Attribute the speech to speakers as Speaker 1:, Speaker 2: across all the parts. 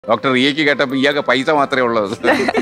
Speaker 1: Doctor റിയക്ക് കേട്ടപ്പോ ഇയാൾക്ക് പൈസ മാത്രമേ ഉള്ളത്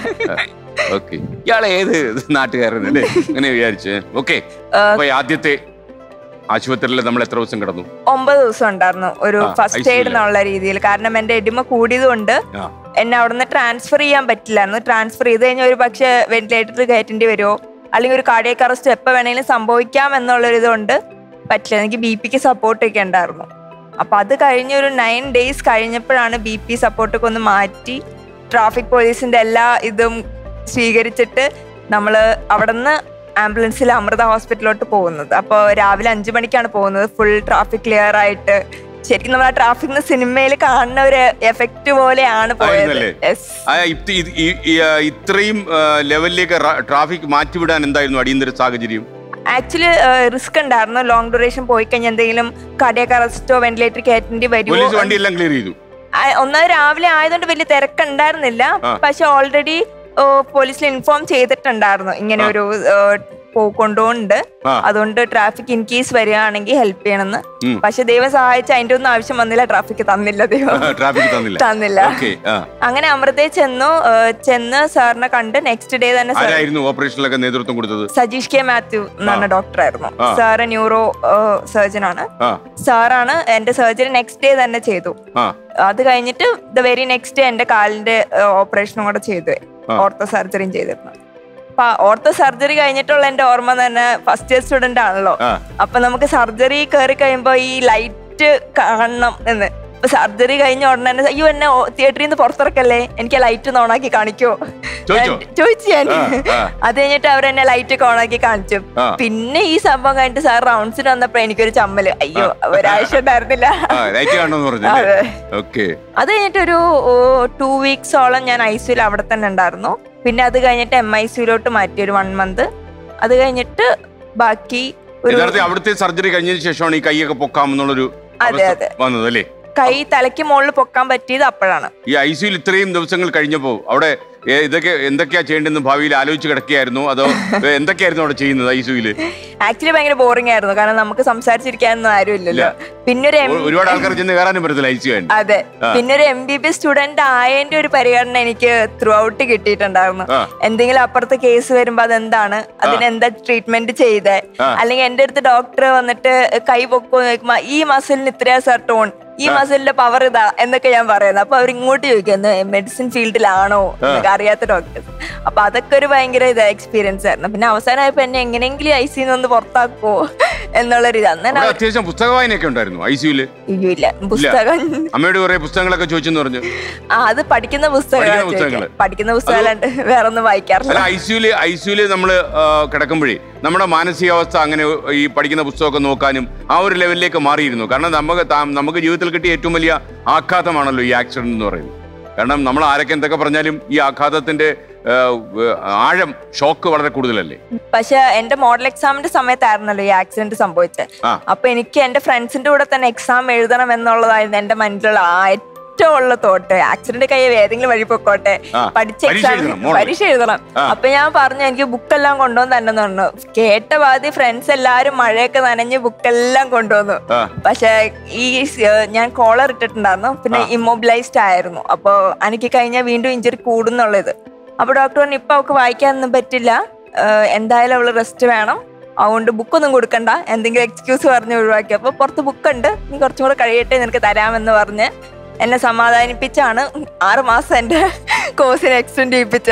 Speaker 1: ഓക്കെ ഇയാൾ ഏത് നാട്ടുകാരനല്ലേ അങ്ങനെ വിചാരിച്ചു ഓക്കെ അപ്പൊ ഈ ആദ്യത്തെ ആശുപത്രിയിൽ നമ്മൾ എത്ര ദിവസം കിടന്നു
Speaker 2: ഒമ്പത് ദിവസം ഉണ്ടായിരുന്നു ഒരു
Speaker 1: ആ,
Speaker 2: ഫസ്റ്റ്
Speaker 1: ICU
Speaker 2: എയ്ഡ്
Speaker 1: ല്.
Speaker 2: എന്നുള്ള രീതിയിൽ കാരണം എന്റെ എഡിമ കൂടിയതുകൊണ്ട്
Speaker 1: ആ
Speaker 2: എന്നെ അവിടുന്ന് ട്രാൻസ്ഫർ ചെയ്യാൻ പറ്റില്ലായിരുന്നു ട്രാൻസ്ഫർ ചെയ്ത് കഴിഞ്ഞാൽ ഒരു പക്ഷേ വെന്റിലേറ്ററിൽ കയറ്റേണ്ടി വരുമോ അല്ലെങ്കിൽ ഒരു കാർഡിയക് അറസ്റ്റ് എപ്പോൾ വേണമെങ്കിലും സംഭവിക്കാം എന്നുള്ളൊരു ഇതുകൊണ്ട് പറ്റില്ല എനിക്ക് ബി പിക്ക് സപ്പോർട്ട് ഒക്കെ ഉണ്ടായിരുന്നു അപ്പൊ അത് കഴിഞ്ഞ് ഒരു നയൻ ഡേയ്സ് കഴിഞ്ഞപ്പോഴാണ് ബി പി സപ്പോർട്ടൊക്കെ ഒന്ന് മാറ്റി ട്രാഫിക് പോലീസിന്റെ എല്ലാ ഇതും സ്വീകരിച്ചിട്ട് നമ്മൾ അവിടെ നിന്ന് ആംബുലൻസിൽ അമൃത ഹോസ്പിറ്റലിലോട്ട് പോകുന്നത് അപ്പോൾ രാവിലെ അഞ്ചു മണിക്കാണ് പോകുന്നത് ഫുൾ ട്രാഫിക് ക്ലിയർ ആയിട്ട് ശരിക്കും നമ്മൾ ആ ട്രാഫിക് സിനിമയിൽ കാണുന്ന ഒരു എഫക്റ്റ് പോലെയാണ് പോയത്
Speaker 1: ആയിരുന്നല്ലേ?
Speaker 2: Yes.
Speaker 1: ആ, ഇത് ഇത് ഈ- ഈ, ആ, ഇത്രയും ആ, ലെവലിലേക്ക് ട്രാഫിക് മാറ്റിവിടാൻ എന്തായിരുന്നു അടിയന്തര സാഹചര്യം
Speaker 2: ആക്ച്വലി റിസ്ക് ഉണ്ടായിരുന്നു ലോങ് ഡ്യൂറേഷൻ പോയി കഴിഞ്ഞാൽ എന്തെങ്കിലും കാർഡിയക് അറസ്റ്റോ വെന്റിലേറ്റർ കയറ്റേണ്ടി വരുമോ
Speaker 1: പോലീസ് വണ്ടിയെല്ലാം ക്ലിയർ ചെയ്തു
Speaker 2: ആ, ഒന്നാമത് രാവിലെ ആയതുകൊണ്ട് വലിയ തിരക്കുണ്ടായിരുന്നില്ല
Speaker 1: ആ.
Speaker 2: പക്ഷെ ഓൾറെഡി പോലീസിൽ ഇൻഫോം ചെയ്തിട്ടുണ്ടായിരുന്നു ഇങ്ങനെ
Speaker 1: ആ.
Speaker 2: ഒരു കൊണ്ടുപോകുന്നുണ്ട്
Speaker 1: ആ
Speaker 2: അതുകൊണ്ട് ട്രാഫിക് ഇൻ കേസ് വരികയാണെങ്കിൽ ഹെൽപ്പ് ചെയ്യണമെന്ന്
Speaker 1: ഉം.
Speaker 2: പക്ഷെ ദൈവം സഹായിച്ച അതിന്റെ ഒന്നും ആവശ്യം വന്നില്ല ട്രാഫിക് തന്നില്ല ദൈവം
Speaker 1: ട്രാഫിക് തന്നില്ല
Speaker 2: തന്നില്ല
Speaker 1: ഓക്കെ ആ
Speaker 2: അങ്ങനെ അമൃതയിൽ ചെന്നു ഏ, ചെന്ന് സാറിനെ കണ്ട് നെക്സ്റ്റ് ഡേ തന്നെ സാർ
Speaker 1: ആരായിരുന്നു ഓപ്പറേഷനിലൊക്കെ നേതൃത്വം കൊടുത്തത്
Speaker 2: സജീഷ് കെ മാത്യു എന്ന് പറഞ്ഞ ഡോക്ടറായിരുന്നു
Speaker 1: ആ.
Speaker 2: സാറ് ന്യൂറോ സർജൻ ആണ്
Speaker 1: ആ
Speaker 2: സാറാണ് എന്റെ സർജറി നെക്സ്റ്റ് ഡേ തന്നെ ചെയ്തു
Speaker 1: ആ
Speaker 2: അത് കഴിഞ്ഞിട്ട് ദ വെരി നെക്സ്റ്റ് ഡേ എന്റെ കാലിന്റെ ഓപ്പറേഷനും കൂടെ ചെയ്തു
Speaker 1: ആ.
Speaker 2: ഓർത്തോ സർജറിയും ചെയ്തിരുന്നു അപ്പൊ ഓർത്തോ സർജറി കഴിഞ്ഞിട്ടുള്ള എന്റെ ഓർമ്മ തന്നെ ഫസ്റ്റ് ഇയർ സ്റ്റുഡന്റ് ആണല്ലോ
Speaker 1: ആ
Speaker 2: അപ്പൊ നമുക്ക് സർജറി കയറി കഴിയുമ്പോ ഈ ലൈറ്റ് കാണണം എന്ന് അപ്പൊ സർജറി കഴിഞ്ഞ ഉടനെ തന്നെ അയ്യോ എന്നെ തിയേറ്ററിൽ നിന്ന് പുറത്തിറക്കല്ലേ എനിക്ക് ആ ലൈറ്റ് ഒന്ന് ഓണാക്കി കാണിക്കോ
Speaker 1: ചോദിച്ചോ?
Speaker 2: ഞാൻ- ചോദിച്ചു ഞാൻ
Speaker 1: ആ, ആ.
Speaker 2: അത് കഴിഞ്ഞിട്ട് അവരെന്നെ ലൈറ്റ് ഒക്കെ ഓണാക്കി കാണിച്ചു
Speaker 1: ആ.
Speaker 2: പിന്നെ ഈ സംഭവം കഴിഞ്ഞിട്ട് സാർ റൗണ്ട്സിന് വന്നപ്പോ എനിക്കൊരു ചമ്മല് അയ്യോ ഒരാഴ്ച ഉണ്ടായിരുന്നില്ല
Speaker 1: ആ ലൈറ്റ് കാണണമെന്ന് പറഞ്ഞു
Speaker 2: അതെ.
Speaker 1: ഓക്കെ
Speaker 2: അത് കഴിഞ്ഞിട്ടൊരു ടു വീക്സോളം ഞാൻ ഐ സിയിൽ അവിടെ തന്നെ ഉണ്ടായിരുന്നു പിന്നെ അത് കഴിഞ്ഞിട്ട് എം ഐ സിയിലോട്ട് മാറ്റി ഒരു വൺ മന്ത് അത് കഴിഞ്ഞിട്ട് ബാക്കി ഒരു
Speaker 1: യഥാർത്ഥത്തിൽ അവിടുത്തെ സർജറി കഴിഞ്ഞതിന് ശേഷമാണ് ഈ കൈയൊക്കെ പൊക്കാമെന്നുള്ളൊരു
Speaker 2: അതെ,
Speaker 1: അവസ്ഥ
Speaker 2: അതെ.
Speaker 1: വന്നത് അല്ലേ
Speaker 2: കൈ തലയ്ക്ക് മുകളിൽ പൊക്കാൻ പറ്റിയത് അപ്പോഴാണ്
Speaker 1: ഈ ഐ സിയിൽ ഇത്രയും ദിവസങ്ങൾ കഴിഞ്ഞപ്പോൾ അവിടെ ഏ, ഇതൊക്കെ എന്തൊക്കെയാ ചെയ്യേണ്ടതെന്ന് ഭാവിയിൽ ആലോചിച്ച് കിടക്കുകയായിരുന്നു അതോ ഏ, എന്തൊക്കെയായിരുന്നു അവിടെ ചെയ്യുന്നത് ഐ സിയിൽ
Speaker 2: ആക്ച്വലി ഭയങ്കര ബോറിംഗ് ആയിരുന്നു കാരണം നമുക്ക് സംസാരിച്ചിരിക്കാനൊന്നും ആരും ഇല്ലല്ലോ പിന്നെ ഒരു എം
Speaker 1: ഒരുപാട് ആൾക്കാർ ചെന്ന് കയറാനും പറ്റത്തില്ല ഐ സി വേണ്ടി
Speaker 2: അതെ
Speaker 1: ആ.
Speaker 2: പിന്നെ ഒരു എം ബി ബി സ്റ്റുഡന്റ് ആയതിന്റെ ഒരു പരിഗണന എനിക്ക് ത്രൂ ഔട്ട് കിട്ടിയിട്ടുണ്ടായിരുന്നു
Speaker 1: ആ.
Speaker 2: എന്തെങ്കിലും അപ്പുറത്ത് കേസ് വരുമ്പോ അതെന്താണ് അതിന് എന്താ ട്രീറ്റ്മെന്റ് ചെയ്തേ
Speaker 1: ആ.
Speaker 2: അല്ലെങ്കിൽ എന്റെ അടുത്ത് ഡോക്ടർ വന്നിട്ട് കൈ പൊക്കോ നോക്കുമ്പോ ഈ മസിലിന് ഇത്രയാ സർ ടോൺ ഈ മസിലിന്റെ പവർ ഇതാ എന്നൊക്കെ ഞാൻ പറയുന്നത് അപ്പൊ അവർ ഇങ്ങോട്ട് ചോദിക്കുന്നു മെഡിസിൻ ഫീൽഡിലാണോ എന്നൊക്കെ അറിയാത്ത ഡോക്ടേഴ്സ് അപ്പൊ അതൊക്കെ ഒരു ഭയങ്കര ഇത് എക്സ്പീരിയൻസ് ആയിരുന്നു പിന്നെ അവസാനമായപ്പോ എന്നെ എങ്ങനെയെങ്കിലും ഐ സിന്ന് ഒന്ന് പുറത്താക്കുവോ എന്നുള്ളൊരു ഇത് അന്ന് തന്നെ
Speaker 1: അവിടെ അത്യാവശ്യം പുസ്തക വായനയൊക്കെ ഉണ്ടായിരുന്നു ഐ സിയുല്
Speaker 2: അയ്യോ ഇല്ല പുസ്തകം
Speaker 1: അമ്മയോട് കുറെ പുസ്തകങ്ങളൊക്കെ ചോദിച്ചെന്ന് പറഞ്ഞു
Speaker 2: ആ അത് പഠിക്കുന്ന പുസ്തകങ്ങളാ
Speaker 1: പഠിക്കുന്ന പുസ്തകങ്ങള്.
Speaker 2: ചോദിക്കുക. പഠിക്കുന്ന പുസ്തകമല്ലാണ്ട് വേറെ ഒന്നും വായിക്കാറില്ല
Speaker 1: അല്ല ഐ സിയുല് ഐ സിയുല് നമ്മൾ കിടക്കുമ്പോഴേ നമ്മുടെ മാനസികാവസ്ഥ അങ്ങനെ ഈ പഠിക്കുന്ന പുസ്തകമൊക്കെ നോക്കാനും ആ ഒരു ലെവലിലേക്ക് മാറിയിരുന്നു കാരണം നമുക്ക് താ- നമുക്ക് ജീവിതത്തിൽ കിട്ടിയ ഏറ്റവും വലിയ ആഘാതമാണല്ലോ ഈ ആക്സിഡന്റ് എന്ന് പറയുന്നത് കാരണം നമ്മൾ ആരൊക്കെ എന്തൊക്കെ പറഞ്ഞാലും ഈ ആഘാതത്തിന്റെ ആ, വ- ആഴം ഷോക്ക് വളരെ കൂടുതലല്ലേ
Speaker 2: പക്ഷെ എന്റെ മോഡൽ എക്സാമിന്റെ സമയത്തായിരുന്നല്ലോ ഈ ആക്സിഡന്റ് സംഭവിച്ചത്
Speaker 1: ആ.
Speaker 2: അപ്പൊ എനിക്ക് എന്റെ ഫ്രണ്ട്സിന്റെ കൂടെ തന്നെ എക്സാം എഴുതണം എന്നുള്ളതായിരുന്നു എന്റെ മനസ്സിലുള്ള ആ ഏറ്റവും ഉള്ള തോട്ട് ആക്സിഡന്റ് കൈ ഏതെങ്കിലും വഴി പൊക്കോട്ടെ
Speaker 1: ആ.
Speaker 2: പഠിച്ച
Speaker 1: പരീക്ഷ
Speaker 2: എക്സാം
Speaker 1: എഴുതണം, മോള്.
Speaker 2: പരീക്ഷ എഴുതണം
Speaker 1: ആ.
Speaker 2: അപ്പൊ ഞാൻ പറഞ്ഞു എനിക്ക് ബുക്കെല്ലാം കൊണ്ടുവന്ന് തന്നെ പറഞ്ഞു കേട്ട പാതി ഫ്രണ്ട്സ് എല്ലാരും മഴയൊക്കെ നനഞ്ഞ് ബുക്കെല്ലാം കൊണ്ടുവന്നു
Speaker 1: ആ.
Speaker 2: പക്ഷെ ഈ സ്- ഞാൻ കോളർ ഇട്ടിട്ടുണ്ടായിരുന്നു പിന്നെ ഇമ്മൊബിലൈസ്ഡ് ആയിരുന്നു അപ്പോൾ എനിക്ക് കഴിഞ്ഞാൽ വീണ്ടും ഇഞ്ചുറി കൂടുന്നുള്ളത് അപ്പൊ ഡോക്ടർ പറഞ്ഞു ഇപ്പൊ അവൾക്ക് വായിക്കാനൊന്നും പറ്റില്ല ഏഹ് എന്തായാലും അവള് റെസ്റ്റ് വേണം അതുകൊണ്ട് ബുക്കൊന്നും കൊടുക്കണ്ട എന്തെങ്കിലും എക്സ്ക്യൂസ് പറഞ്ഞ് ഒഴിവാക്കി അപ്പൊ പുറത്ത് ബുക്കുണ്ട് നീ കുറച്ചും കൂടെ കഴിയട്ടെ നിനക്ക് തരാമെന്ന് പറഞ്ഞ് എന്നെ സമാധാനിപ്പിച്ചാണ് ആറ് മാസം എന്റെ കോഴ്സിന് എക്സ്റ്റെൻഡ് ചെയ്യിപ്പിച്ചത്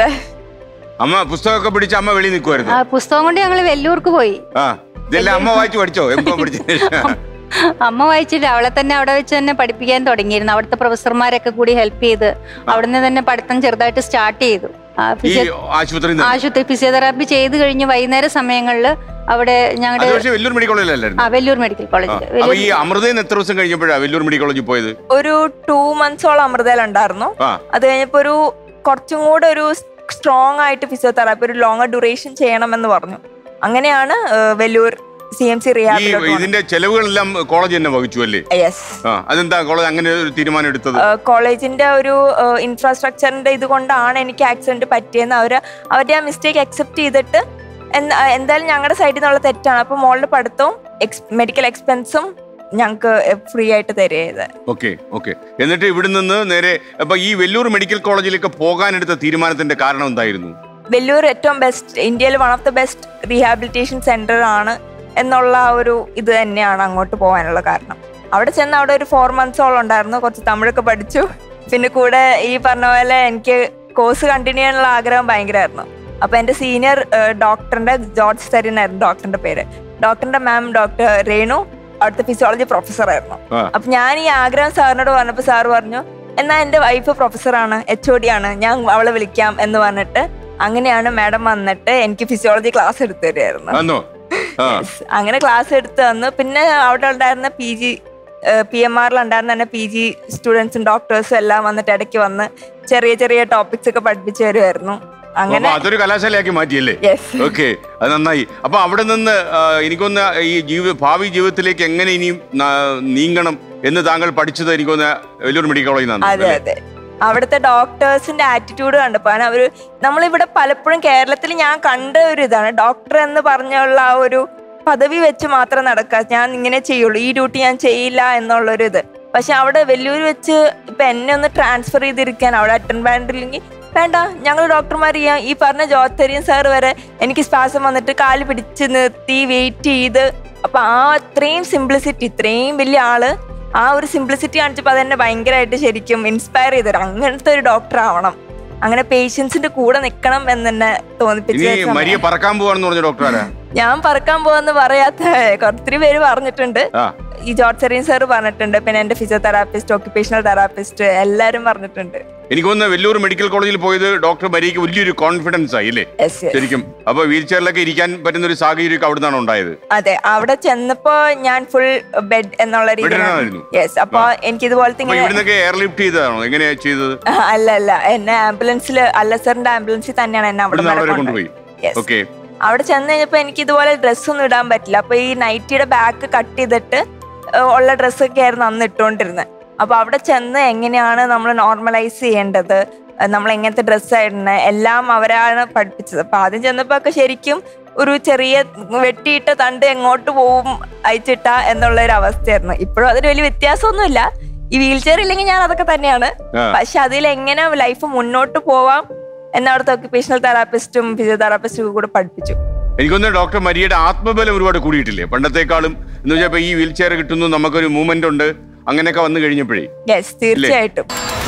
Speaker 1: അമ്മ പുസ്തകമൊക്കെ പിടിച്ച് അമ്മ വെളിയിൽ നിൽക്കുമായിരുന്നു
Speaker 3: ആ പുസ്തകം കൊണ്ട് ഞങ്ങൾ വെല്ലൂർക്ക് പോയി
Speaker 1: ആ ഇതെല്ലാം അമ്മ വായിച്ചു പഠിച്ചോ എം കോം പഠിച്ചതിന് ശേഷം
Speaker 3: അമ്മ വായിച്ചിട്ട് അവളെ തന്നെ അവിടെ വെച്ച് തന്നെ പഠിപ്പിക്കാൻ തുടങ്ങിയിരുന്നു അവിടുത്തെ പ്രൊഫസർമാരൊക്കെ കൂടി ഹെൽപ്പ് ചെയ്ത് അവിടുന്ന് തന്നെ പഠിത്തം ചെറുതായിട്ട് സ്റ്റാർട്ട് ചെയ്തു ആ,
Speaker 1: ഈ
Speaker 3: ഫിസിയോ-
Speaker 1: ആശുപത്രിയിൽ നിന്ന്
Speaker 3: ആശുപത്രി ഫിസിയോതെറാപ്പി ചെയ്ത് കഴിഞ്ഞ് വൈകുന്നേര സമയങ്ങളിൽ അവിടെ
Speaker 1: അത്
Speaker 3: ഞങ്ങളുടെ
Speaker 1: പക്ഷേ വെല്ലൂർ മെഡിക്കൽ കോളേജിലല്ലായിരുന്നു
Speaker 3: ആ വെല്ലൂർ മെഡിക്കൽ
Speaker 1: ആ.
Speaker 3: കോളേജിൽ
Speaker 1: അപ്പൊ ഈ അമൃതയിൽ എത്ര ദിവസം കഴിഞ്ഞപ്പോഴാണ് വെല്ലൂർ മെഡിക്കൽ കോളേജിൽ പോയത്
Speaker 2: ഒരു ടു മന്ത്സോളം അമൃതയിൽ ഉണ്ടായിരുന്നു
Speaker 1: ആ
Speaker 2: അത് കഴിഞ്ഞപ്പോ ഒരു കുറച്ചും കൂടെ ഒരു സ്ട്രോങ് ആയിട്ട് ഫിസിയോതെറാപ്പി ഒരു ലോങ്ങർ ഡ്യൂറേഷൻ ചെയ്യണമെന്ന് പറഞ്ഞു അങ്ങനെയാണ് ഏഹ്, വെല്ലൂർ സി എം സി
Speaker 1: ഈ
Speaker 2: റിയാബിലോട്ട്
Speaker 1: ഇതിന്റെ ചെലവുകളെല്ലാം കോളേജ് തന്നെ വഹിച്ചു അല്ലേ
Speaker 2: യെസ്
Speaker 1: ആ അതെന്താ കോളേജ് അങ്ങനെ ഒരു തീരുമാനം എടുത്തത്
Speaker 2: കോളേജിന്റെ ഒരു ഇൻഫ്രാസ്ട്രക്ചറിന്റെ ഇത് കൊണ്ടാണ് എനിക്ക് ആക്സിഡന്റ് പറ്റിയെന്ന് അവര് അവരുടെ ആ മിസ്റ്റേക്ക് അക്സെപ്റ്റ് ചെയ്തിട്ട് എന്ത- എന്തായാലും ഞങ്ങളുടെ സൈഡിൽ നിന്നുള്ള തെറ്റാണ് അപ്പൊ മോളുടെ പഠിത്തവും മെഡിക്കൽ എക്സ്പെൻസും ഞങ്ങൾക്ക് ഫ്രീ ആയിട്ട് തരുക
Speaker 1: ഓക്കെ ഓക്കെ എന്നിട്ട് ഇവിടെ നിന്ന് നേരെ അപ്പൊ ഈ വെല്ലൂർ മെഡിക്കൽ കോളേജിലേക്ക് പോകാനെടുത്ത തീരുമാനത്തിന്റെ കാരണം എന്തായിരുന്നു
Speaker 2: വെല്ലൂർ ഏറ്റവും ബെസ്റ്റ് ഇന്ത്യയിൽ one of the best rehabilitation centre ആണ് എന്നുള്ള ആ ഒരു ഇത് തന്നെയാണ് അങ്ങോട്ട് പോകാനുള്ള കാരണം അവിടെ ചെന്ന് അവിടെ ഒരു ഫോർ മന്ത്സോളം ഉണ്ടായിരുന്നു കുറച്ച് തമിഴൊക്കെ പഠിച്ചു പിന്നെ കൂടെ ഈ പറഞ്ഞ പോലെ എനിക്ക് കോഴ്സ് കണ്ടിന്യൂ ചെയ്യാനുള്ള ആഗ്രഹം ഭയങ്കരമായിരുന്നു അപ്പൊ എന്റെ സീനിയർ ഡോക്ടറിന്റെ ജോർജ് സരിനായിരുന്നു ഡോക്ടറിന്റെ പേര് ഡോക്ടറിന്റെ മാം ഡോക്ടർ രേണു അവിടുത്തെ ഫിസിയോളജി പ്രൊഫസർ ആയിരുന്നു
Speaker 1: ആ.
Speaker 2: അപ്പൊ ഞാൻ ഈ ആഗ്രഹം സാറിനോട് പറഞ്ഞപ്പോ സാർ പറഞ്ഞു എന്നാ എന്റെ വൈഫ് പ്രൊഫസറാണ് എച്ച് ഒ ഡി ആണ് ഞാൻ അവളെ വിളിക്കാം എന്ന് പറഞ്ഞിട്ട് അങ്ങനെയാണ് മാഡം വന്നിട്ട് എനിക്ക് ഫിസിയോളജി ക്ലാസ് എടുത്തു തരുമായിരുന്നു
Speaker 1: ആന്നോ ആ
Speaker 2: Yes. അങ്ങനെ ക്ലാസ് എടുത്ത് തന്നു പിന്നെ അവിടെ ഉണ്ടായിരുന്ന പി ജി പി എം ആറിൽ ഉണ്ടായിരുന്ന തന്നെ പി ജി സ്റ്റുഡൻസും ഡോക്ടേഴ്സും എല്ലാം വന്നിട്ട് ഇടയ്ക്ക് വന്ന് ചെറിയ ചെറിയ ടോപ്പിക്സ് ഒക്കെ പഠിപ്പിച്ചു തരുമായിരുന്നു അങ്ങനെ
Speaker 1: അപ്പൊ അതൊരു കലാശാലയാക്കി മാറ്റിയല്ലേ
Speaker 2: യെസ്
Speaker 1: ഓക്കെ അത് നന്നായി അപ്പൊ അവിടെ നിന്ന് ആ, എനിക്കൊന്ന് ഈ ജീവി ഭാവി ജീവിതത്തിലേക്ക് എങ്ങനെ ഇനിയും ആ, നീങ്ങണം എന്ന് താങ്കൾ പഠിച്ചത് എനിക്കൊന്ന് വെല്ലൂർ മെഡിക്കൽ കോളേജിൽ
Speaker 2: അതെ
Speaker 1: നിന്നാണ്
Speaker 2: അതെ അവിടുത്തെ ഡോക്ടേഴ്സിന്റെ ആറ്റിറ്റ്യൂഡ് കണ്ടപ്പോ കാരണം അവര് നമ്മളിവിടെ പലപ്പോഴും കേരളത്തിൽ ഞാൻ കണ്ട ഒരു ഇതാണ് ഡോക്ടർ എന്ന് പറഞ്ഞുള്ള ആ ഒരു പദവി വെച്ച് മാത്രം നടക്കുക ഞാൻ ഇങ്ങനെ ചെയ്യുള്ളൂ ഈ ഡ്യൂട്ടി ഞാൻ ചെയ്യില്ല എന്നുള്ളൊരു ഇത് പക്ഷെ അവിടെ വെല്ലൂർ വെച്ച് ഇപ്പൊ എന്നെ ഒന്ന് ട്രാൻസ്ഫർ ചെയ്തിരിക്കാൻ അവിടെ അറ്റൻഡ് ബാൻഡില്ലെങ്കിൽ വേണ്ട ഞങ്ങൾ ഡോക്ടർമാർ ചെയ്യാം ഈ പറഞ്ഞ ജോത്തരിയൻ സാർ വരെ എനിക്ക് ശ്വാസം വന്നിട്ട് കാല് പിടിച്ച് നിർത്തി വെയിറ്റ് ചെയ്ത് അപ്പൊ ആ അത്രയും സിംപ്ലിസിറ്റി ഇത്രയും വലിയ ആള് ആ ഒരു സിംപ്ലിസിറ്റി കാണിച്ചപ്പോൾ അതെന്നെ ഭയങ്കരമായിട്ട് ശരിക്കും ഇൻസ്പയർ ചെയ്തു അങ്ങനത്തെ ഒരു ഡോക്ടർ ആവണം അങ്ങനെ പേഷ്യൻസിന്റെ കൂടെ നിൽക്കണം എന്ന് തന്നെ തോന്നിപ്പിച്ച
Speaker 1: ഇനി
Speaker 2: സമയം.
Speaker 1: മരിയ പറക്കാൻ പോവാണെന്ന് പറഞ്ഞ ഡോക്ടർ ആരാ
Speaker 2: ഞാൻ പറക്കാൻ പോവെന്ന് പറയാത്ത ഒത്തിരി പേര് പറഞ്ഞിട്ടുണ്ട്
Speaker 1: ആ
Speaker 2: ഈ ജോർജ് സെറീൻ സാർ പറഞ്ഞിട്ടുണ്ട് പിന്നെ എന്റെ ഫിസിയോതെറാപ്പിസ്റ്റ് ഓക്യുപേഷണൽ തെറാപ്പിസ്റ്റ് എല്ലാരും പറഞ്ഞിട്ടുണ്ട്
Speaker 1: എനിക്ക് തോന്നുന്നു വെല്ലൂർ മെഡിക്കൽ കോളേജിൽ പോയത് ഡോക്ടർ മരിയക്ക് വലിയൊരു കോൺഫിഡൻസ് ആയി അല്ലേ
Speaker 2: Yes, yes.
Speaker 1: ശരിക്കും അപ്പൊ വീൽ ചെയറിലൊക്കെ ഇരിക്കാൻ പറ്റുന്ന ഒരു സാഹചര്യം അവിടെ നിന്നാണ് ഉണ്ടായത്
Speaker 2: അതെ അവിടെ ചെന്നപ്പോ ഞാൻ ഫുൾ ബെഡ് എന്നുള്ള
Speaker 1: ബെഡിനായിരുന്നു?
Speaker 2: രീതിയിൽ യെസ് അപ്പൊ എനിക്ക് ഇതുപോലത്തെ
Speaker 1: അപ്പൊ
Speaker 2: ഇങ്ങനെ
Speaker 1: ഇവിടുന്നൊക്കെ എയർലിഫ്റ്റ് ചെയ്തതാണോ എങ്ങനെയാ ചെയ്തത്
Speaker 2: ആ, അല്ല അല്ല എന്നെ ആംബുലൻസിൽ അല്ലസറിന്റെ ആംബുലൻസിൽ തന്നെയാണ് എന്നെ അവിടെ
Speaker 1: ഇവിടുന്ന് അവിടെ
Speaker 2: വരെ
Speaker 1: വരെ കൊണ്ടുപോയി
Speaker 2: Yes.
Speaker 1: ഓക്കെ
Speaker 2: അവിടെ ചെന്ന് കഴിഞ്ഞപ്പോ എനിക്ക് ഇതുപോലെ ഡ്രസ്സൊന്നും ഇടാൻ പറ്റില്ല അപ്പൊ ഈ നൈറ്റിയുടെ ബാക്ക് കട്ട് ചെയ്തിട്ട് ഏഹ്, ഉള്ള ഡ്രസ്സൊക്കെ ആയിരുന്നു അന്ന് ഇട്ടുകൊണ്ടിരുന്നത് അപ്പൊ അവിടെ ചെന്ന് എങ്ങനെയാണ് നമ്മൾ നോർമലൈസ് ചെയ്യേണ്ടത് ഏഹ്, നമ്മൾ എങ്ങനത്തെ ഡ്രസ്സ് ഇടുന്നത് എല്ലാം അവരാണ് പഠിപ്പിച്ചത് അപ്പൊ ആദ്യം ചെന്നപ്പോ ഒക്കെ ശരിക്കും ഒരു ചെറിയ വെട്ടിയിട്ട തണ്ട് എങ്ങോട്ട് പോവും അയച്ചിട്ട എന്നുള്ള ഒരു അവസ്ഥയായിരുന്നു ഇപ്പോഴും അതിന് വലിയ വ്യത്യാസമൊന്നുമില്ല ഈ വീൽ ചെയർ ഇല്ലെങ്കിൽ ഞാൻ അതൊക്കെ തന്നെയാണ്
Speaker 1: ആ.
Speaker 2: പക്ഷെ അതിൽ എങ്ങനെ ലൈഫ് മുന്നോട്ട് പോവാം എന്നെ അവിടുത്തെ ഒക്യുപേഷണൽ തെറാപ്പിസ്റ്റും ഫിസിയോതെറാപ്പിസ്റ്റും കൂടെ പഠിപ്പിച്ചു
Speaker 1: എനിക്കൊന്ന് ഡോക്ടർ മരിയയുടെ ആത്മബലം ഒരുപാട് കൂടിയിട്ടില്ലേ പണ്ടത്തെക്കാളും എന്ന് വെച്ചാൽ ഇപ്പൊ ഈ വീൽ ചെയർ കിട്ടുന്നു നമുക്കൊരു മൂവ്മെന്റ് ഉണ്ട് അങ്ങനെയൊക്കെ വന്നു കഴിഞ്ഞപ്പോഴേ
Speaker 2: യെസ് തീർച്ചയായിട്ടും